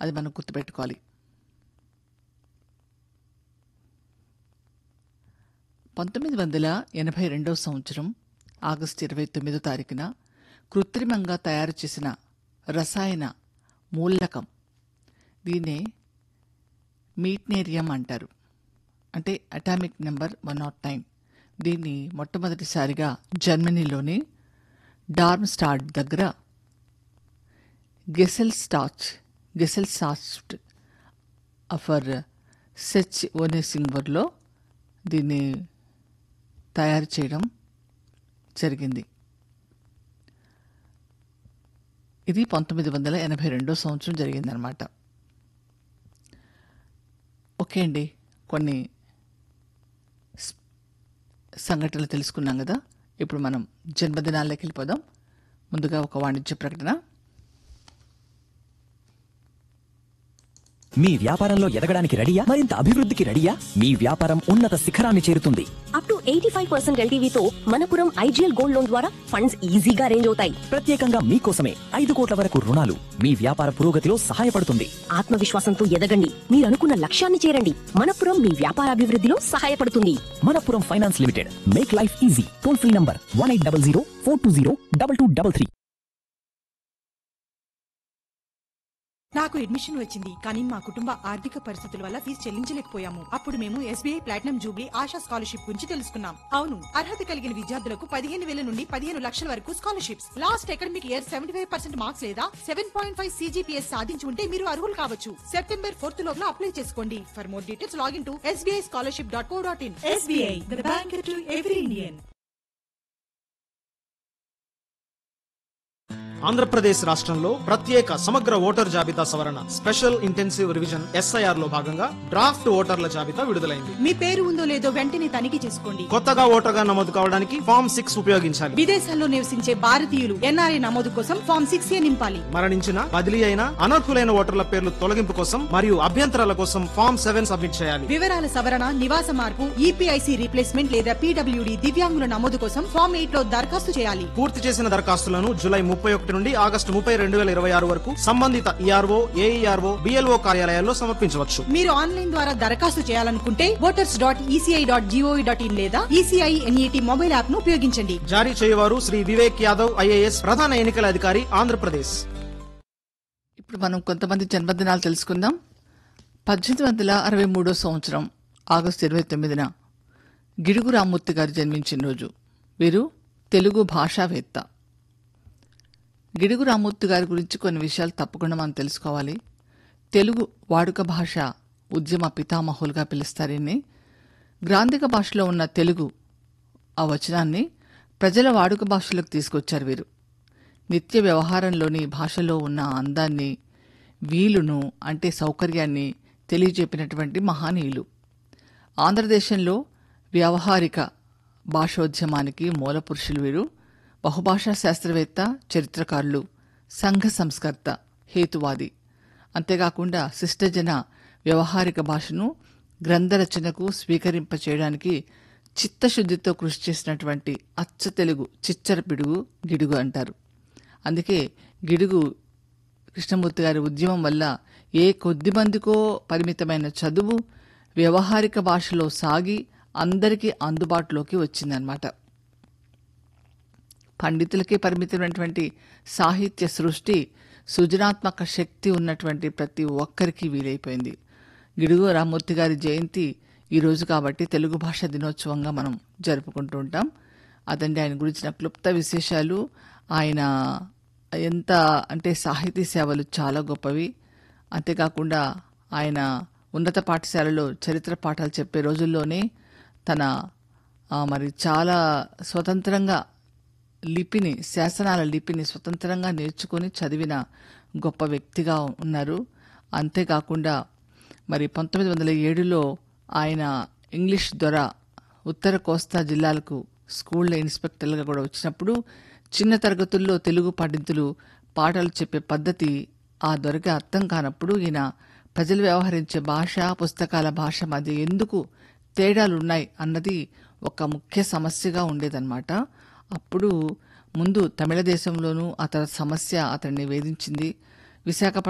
అది మనం గుర్తుపెట్టుకోవాలి పంతొమ్మిది వందల ఎనభై రెండవ సంవత్సరం ఆగస్టు ఇరవై తొమ్మిదో తారీఖున కృత్రిమంగా తయారు చేసిన రసాయన మూలకం దీన్నే మీట్నేరియం అంటారు అంటే atomic number one naught nine దీన్ని మొట్టమొదటిసారిగా జర్మనీలోని డార్మ్ స్టాడ్ దగ్గర గెసెల్ స్టాచ్ గెసెల్ సాస్ట్ అఫర్ సెచ్ ఓనేసింగ్వర్లో దీన్ని తయారు చేయడం జరిగింది ఇది పంతొమ్మిది వందల ఎనభై రెండో సంవత్సరం జరిగిందనమాట ఓకే అండి కొన్ని స్- సంఘటనలు తెలుసుకున్నాం కదా ఇప్పుడు మనం జన్మదినాల్లోకి వెళ్ళిపోదాం ముందుగా ఒక వాణిజ్య ప్రకటన మీ వ్యాపారంలో ఎదగడానికి రెడీయా మరింత అభివృద్ధికి రెడీయా మీ వ్యాపారం ఉన్నత శిఖరాన్ని చేరుతుంది up to eighty five percent ఎల్టీవీతో మనపురం ఐజీఎల్ గోల్డ్ లోన్ ద్వారా ఫండ్స్ ఈజీగా అరేంజ్ అవుతాయి ప్రత్యేకంగా మీకోసమే ఐదు కోట్ల వరకు రుణాలు మీ వ్యాపార పురోగతిలో సహాయపడుతుంది ఆత్మవిశ్వాసంతో ఎదగండి మీరు అనుకున్న లక్ష్యాన్ని చేరండి మనపురం మీ వ్యాపారాభివృద్ధిలో సహాయపడుతుంది Manappuram finance limited make life easy toll free number one eight double zero four two zero double two double three నాకు అడ్మిషన్ వచ్చింది కానీ మా కుటుంబ ఆర్థిక పరిస్థితుల వల్ల ఫీజు చెల్లించలేకపోయాము అప్పుడు మేము SBI platinum jubilee Asha scholarship గురించి తెలుసుకున్నాం అవును అర్హత కలిగిన విద్యార్థులకు పదిహేను వేల నుండి పదిహేను లక్షల వరకు scholarships last academic year seventy five percent marks లేదా సెవెన్ పాయింట్ ఫైవ్ సీజీపీఎస్ సాధించి ఉంటే మీరు అర్హులు కావచ్చు సెప్టెంబర్ ఫోర్త్ లోపల అప్లై చేసుకోండి for more details login to SBI scholarship dot co dot in SBI the bank to every Indian Andhra Pradesh రాష్ట్రంలో ప్రత్యేక సమగ్ర ఓటర్ జాబితా సవరణ స్పెషల్ ఇంటెన్సివ్ రివిజన్ ఎస్ఐఆర్ లో భాగంగా డ్రాఫ్ట్ ఓటర్ల జాబితా విడుదలైంది మీ పేరు ఉందో లేదో వెంటనే తనిఖీ చేసుకోండి కొత్తగా ఓటర్గా నమోదు కావడానికి ఫామ్ సిక్స్ ఉపయోగించాలి విదేశాల్లో నివసించే భారతీయులు ఎన్ఆర్ఐ నమోదు కోసం ఫామ్ సిక్స్ ఏ నింపాలి మరణించిన బదిలీ అయిన అనర్హులైన ఓటర్ల పేర్లు తొలగింపు కోసం మరియు అభ్యంతరాల కోసం ఫామ్ సెవెన్ సబ్మిట్ చేయాలి వివరాల సవరణ నివాస మార్పు ఈపీఐసి రీప్లేస్మెంట్ లేదా పీడబ్ల్యూడి దివ్యాంగుల నమోదు కోసం ఫామ్ ఎయిట్ లో దరఖాస్తు చేయాలి పూర్తి చేసిన దరఖాస్తులను జూలై ముప్పై ఒకటి నుండి ఆగస్టు ముప్పై రెండు వేల ఇరవై ఆరు వరకు సంబంధిత ఈఆర్ఓ ఏఈఆర్ఓ బిఎల్ఓ కార్యాలయాల్లో సమర్పించవచ్చు మీరు ఆన్లైన్ ద్వారా దరఖాస్తు చేయాలనుకుంటే voters dot ECI dot GOV dot in లేదా ఈసీఐ ఎన్ఈటి మొబైల్ యాప్ ను ఉపయోగించండి జారీ చేయవారు శ్రీ వివేక్ యాదవ్ ఐఏఎస్ ప్రధాన ఎన్నికల అధికారి ఆంధ్రప్రదేశ్ ఇప్పుడు మనం కొంతమంది జన్మదినాలు తెలుసుకుందాం పద్దెనిమిది వందల అరవై మూడో సంవత్సరం ఆగస్టు ఇరవై తొమ్మిదిన గిడుగు రామ్మూర్తి గారు జన్మించిన రోజు వీరు తెలుగు భాషావేత్త గిడుగు రామ్మూర్తి గారి గురించి కొన్ని విషయాలు తప్పకుండా మనం తెలుసుకోవాలి తెలుగు వాడుక భాష ఉద్యమ పితామహులుగా పిలుస్తారని గ్రాంధిక భాషలో ఉన్న తెలుగు ఆ వచనాన్ని ప్రజల వాడుక భాషలోకి తీసుకొచ్చారు వీరు నిత్య వ్యవహారంలోని భాషలో ఉన్న అందాన్ని వీలును అంటే సౌకర్యాన్ని తెలియజెప్పినటువంటి మహానీయులు ఆంధ్రదేశంలో వ్యావహారిక భాషోద్యమానికి మూల పురుషులు వీరు బహుభాషా శాస్త్రవేత్త చరిత్రకారులు సంఘ సంస్కర్త హేతువాది అంతేకాకుండా శిష్టజన వ్యవహారిక భాషను గ్రంథరచనకు స్వీకరింపచేయడానికి చిత్తశుద్ధితో కృషి చేసినటువంటి అచ్చ తెలుగు చిచ్చర పిడుగు గిడుగు అంటారు అందుకే గిడుగు కృష్ణమూర్తి గారి ఉద్యమం వల్ల ఏ కొద్ది మందికో పరిమితమైన చదువు వ్యవహారిక భాషలో సాగి అందరికీ అందుబాటులోకి వచ్చిందనమాట పండితులకే పరిమితమైనటువంటి సాహిత్య సృష్టి సృజనాత్మక శక్తి ఉన్నటువంటి ప్రతి ఒక్కరికి వీలైపోయింది గిడుగు రామూర్తి గారి జయంతి ఈరోజు కాబట్టి తెలుగు భాష దినోత్సవంగా మనం జరుపుకుంటూ ఉంటాం అదండి ఆయన గురించిన క్లుప్త విశేషాలు ఆయన ఎంత అంటే సాహితీ సేవలు చాలా గొప్పవి అంతేకాకుండా ఆయన ఉన్నత పాఠశాలలో చరిత్ర పాఠాలు చెప్పే రోజుల్లోనే తన ఆ, మరి చాలా స్వతంత్రంగా లిపిని శాసనాల లిపిని స్వతంత్రంగా నేర్చుకొని చదివిన గొప్ప వ్యక్తిగా ఉన్నారు అంతేకాకుండా మరి పంతొమ్మిది వందల ఏడులో ఆయన ఇంగ్లీష్ దొర ఉత్తర కోస్తా జిల్లాలకు స్కూళ్ళ ఇన్స్పెక్టర్లుగా కూడా వచ్చినప్పుడు చిన్న తరగతుల్లో తెలుగు పండితులు పాటలు చెప్పే పద్ధతి ఆ దొరకి అర్థం కానప్పుడు ఈయన ప్రజలు వ్యవహరించే భాష పుస్తకాల భాష మధ్య ఎందుకు తేడాలున్నాయి అన్నది ఒక ముఖ్య సమస్యగా ఉండేదన్నమాట అప్పుడు ముందు తమిళ దేశంలోనూ అతని సమస్య అతన్ని వేధించింది విశాఖపట్నం